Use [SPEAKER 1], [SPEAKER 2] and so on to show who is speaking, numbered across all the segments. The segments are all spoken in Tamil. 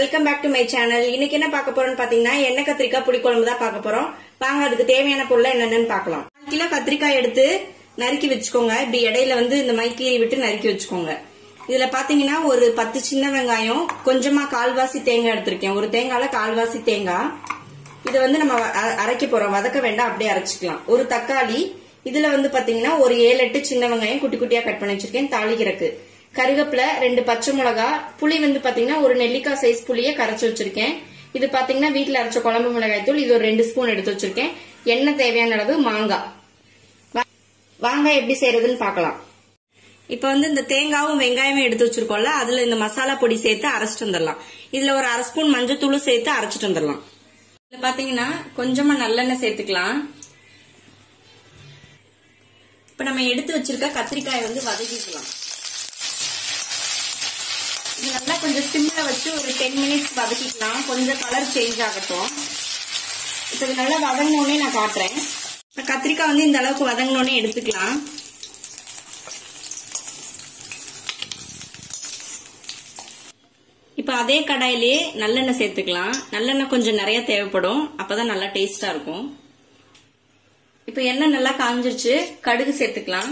[SPEAKER 1] welcome back to my channel இன்னைக்கு என்ன பார்க்க போறோம்னு பாத்தீங்கன்னா எண்ணெய் கத்திரிக்காய் புளிக்குழம்பு தான் பார்க்க போறோம் வாங்க அதுக்கு தேவையான பொருள் என்னென்னு பார்க்கலாம் கால் கிலோ கத்திரிக்காய் எடுத்து நறுக்கி வச்சுக்கோங்க இப்படி இடையில வந்து இந்த மாதிரி கீறி விட்டு நறுக்கி வச்சுக்கோங்க இதுல பாத்தீங்கன்னா ஒரு பத்து சின்ன வெங்காயம் கொஞ்சமா கால்வாசி தேங்காய் எடுத்திருக்கேன் ஒரு தேங்காய்ல கால்வாசி தேங்காய் இதை வந்து நம்ம அ- அரைக்க போறோம் வதக்க வேண்டாம் அப்படியே அரைச்சிக்கலாம் ஒரு தக்காளி இதுல வந்து பாத்தீங்கன்னா ஒரு ஏழு எட்டு சின்ன வெங்காயம் குட்டி குட்டியா கட் பண்ணி வச்சிருக்கேன் தாளிக்கிறதுக்கு கருவேப்பிலை ரெண்டு பச்சை மிளகா புளி வந்து பாத்தீங்கன்னா ஒரு நெல்லிக்காய் சைஸ் புளிய கரைச்சு வச்சிருக்கேன் இது பாத்தீங்கன்னா வீட்ல அரைச்ச குழம்பு மிளகாய் தூள் இது ஒரு ரெண்டு ஸ்பூன் எடுத்து வச்சிருக்கேன் எண்ணெய் தேவையான அளவு மாங்காய் வா- வாங்க எப்படி செய்யறதுன்னு பார்க்கலாம் இப்ப வந்து இந்த தேங்காவும் வெங்காயமும் எடுத்து வச்சிருக்கோம்ல அதுல இந்த மசாலா பொடி சேர்த்து அரைச்சிட்டு வந்துடலாம் இதுல ஒரு அரை ஸ்பூன் மஞ்சத்தூளும் சேர்த்து அரைச்சிட்டு வந்துடலாம் இதுல பாத்தீங்கன்னா கொஞ்சமா நல்லெண்ணெய் சேர்த்துக்கலாம் இப்ப நம்ம எடுத்து வச்சிருக்க கத்திரிக்காய் வந்து வதக்கிக்கலாம் இது நல்லா கொஞ்சம் சிம்ல வச்சு ஒரு டென் மினிட்ஸ் வதக்கிக்கலாம் கொஞ்சம் கலர் சேஞ்ச் ஆகட்டும் இப்ப இது நல்லா வதங்கினோடனே நான் காட்டுறேன் இப்ப கத்திரிக்காய் வந்து இந்த அளவுக்கு வதங்கினோடனே எடுத்துக்கலாம் இப்ப அதே கடாயிலேயே நல்லெண்ணெய் சேர்த்துக்கலாம் நல்லெண்ணெய் கொஞ்சம் நிறைய தேவைப்படும் அப்பதான் நல்லா டேஸ்டா இருக்கும் இப்ப எண்ணெய் நல்லா காஞ்சிருச்சு கடுகு சேர்த்துக்கலாம்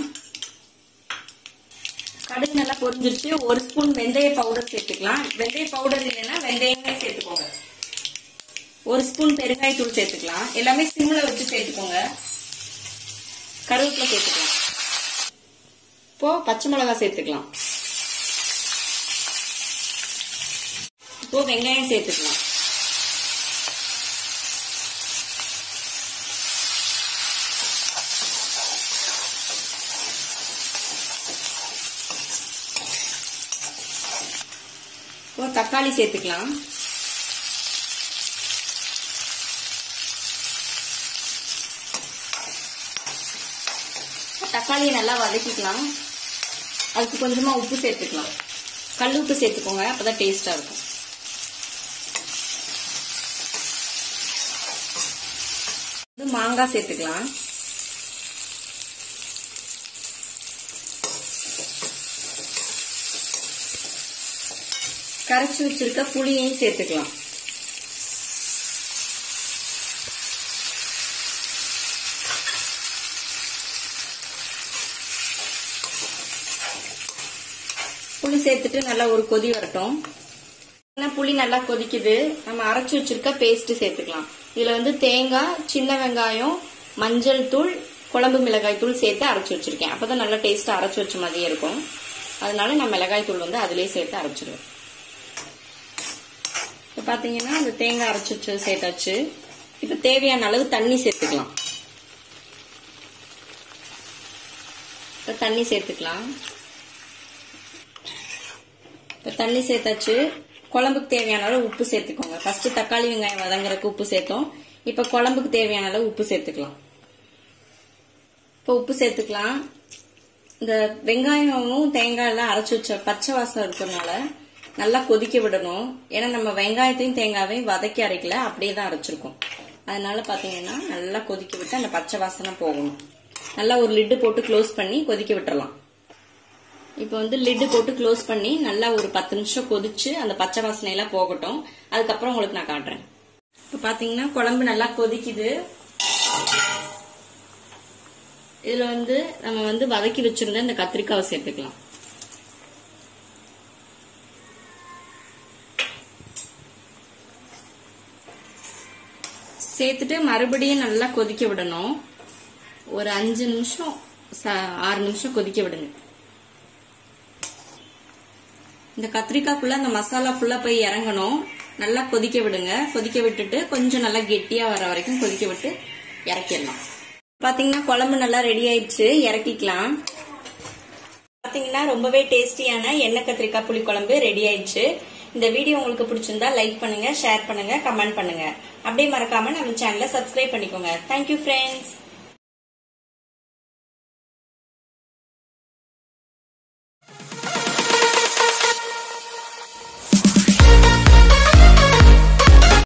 [SPEAKER 1] கடுகு நல்லா பொரிஞ்சிருச்சு ஒரு ஸ்பூன் வெந்தய பவுடர் சேர்த்துக்கலாம் வெந்தய பவுடர் இல்லைன்னா வெந்தயமே சேர்த்துக்கோங்க ஒரு ஸ்பூன் பெருங்காயத்தூள் சேர்த்துக்கலாம் எல்லாமே சிம்ல வச்சு சேர்த்துக்கோங்க கருவேப்பிலை சேர்த்துக்கலாம் இப்போ பச்சை மிளகாய் சேர்த்துக்கலாம் இப்போ வெங்காயம் சேர்த்துக்கலாம் இப்போ தக்காளி சேர்த்துக்கலாம் தக்காளியை நல்லா வதக்கிக்கலாம் அதுக்கு கொஞ்சமா உப்பு சேர்த்துக்கலாம் கல் உப்பு சேர்த்துக்கோங்க அப்பதான் டேஸ்டா இருக்கும் வந்து மாங்காய் சேர்த்துக்கலாம் கரைச்சி வச்சிருக்க புளியையும் சேர்த்துக்கலாம் புளி சேர்த்துட்டு நல்லா ஒரு கொதி வரட்டும் என்ன புளி நல்லா கொதிக்குது நம்ம அரைச்சு வச்சிருக்க பேஸ்ட் சேர்த்துக்கலாம் இதுல வந்து தேங்காய் சின்ன வெங்காயம் மஞ்சள் தூள் குழம்பு மிளகாய் தூள் சேர்த்து அரைச்சு வச்சிருக்கேன் அப்பதான் நல்லா டேஸ்டா அரைச்சு வச்ச மாதிரியே இருக்கும் அதனால நான் மிளகாய் தூள் வந்து அதுலயே சேர்த்து அரைச்சிடுவேன் இப்ப பாத்தீங்கன்னா அந்த தேங்காய் அரைச்சு வச்சு சேர்த்தாச்சு இப்ப தேவையான அளவு தண்ணி சேர்த்துக்கலாம் இப்ப தண்ணி சேர்த்துக்கலாம் இப்போ தண்ணி சேர்த்தாச்சு குழம்புக்கு தேவையான அளவு உப்பு சேர்த்துக்கோங்க ஃபர்ஸ்ட் தக்காளி வெங்காயம் வதங்குறதுக்கு உப்பு சேர்த்தோம் இப்போ குழம்புக்கு தேவையான அளவு உப்பு சேர்த்துக்கலாம் இப்போ உப்பு சேர்த்துக்கலாம் இந்த வெங்காயமும் தேங்காய் எல்லாம் அரைச்சு வச்ச பச்சை வாசம் இருக்கிறதுனால நல்லா கொதிக்க விடணும் ஏன்னா நம்ம வெங்காயத்தையும் தேங்காயையும் வதக்கி அரைக்கல அப்படியே தான் அரைச்சிருக்கோம் அதனால பாத்தீங்கன்னா நல்லா கொதிக்க விட்டு அந்த பச்சை வாசனை போகணும் நல்லா ஒரு லிட்டு போட்டு க்ளோஸ் பண்ணி கொதிக்க விட்டுறலாம் இப்போ வந்து லிட்டு போட்டு க்ளோஸ் பண்ணி நல்லா ஒரு பத்து நிமிஷம் கொதிச்சு அந்த பச்சை வாசனை எல்லாம் போகட்டும் அதுக்கப்புறம் உங்களுக்கு நான் காட்டுறேன் இப்போ பாத்தீங்கன்னா குழம்பு நல்லா கொதிக்குது இதுல வந்து நம்ம வந்து வதக்கி வச்சிருந்த இந்த கத்திரிக்காவை சேர்த்துக்கலாம் சேர்த்துட்டு மறுபடியும் நல்லா கொதிக்க விடணும் ஒரு அஞ்சு நிமிஷம் ச- ஆறு நிமிஷம் கொதிக்க விடுங்க இந்த கத்திரிக்காய்க்குள்ள அந்த மசாலா ஃபுல்லா போய் இறங்கணும் நல்லா கொதிக்க விடுங்க கொதிக்க விட்டுட்டு கொஞ்சம் நல்லா கெட்டியா வர வரைக்கும் கொதிக்க விட்டு இறக்கிடலாம் பாத்தீங்கன்னா குழம்பு நல்லா ரெடி ஆயிடுச்சு இறக்கிக்கலாம் பாத்தீங்கன்னா ரொம்பவே டேஸ்டியான எண்ணெய் கத்திரிக்காய் புளி குழம்பு ரெடி ஆயிடுச்சு இந்த வீடியோ உங்களுக்கு பிடிச்சிருந்தா லைக் பண்ணுங்க ஷேர் பண்ணுங்க கமெண்ட் பண்ணுங்க அப்படியே மறக்காம நம்ம சேனலை சப்ஸ்கிரைப் பண்ணிக்கோங்க தேங்க்யூ ஃப்ரெண்ட்ஸ்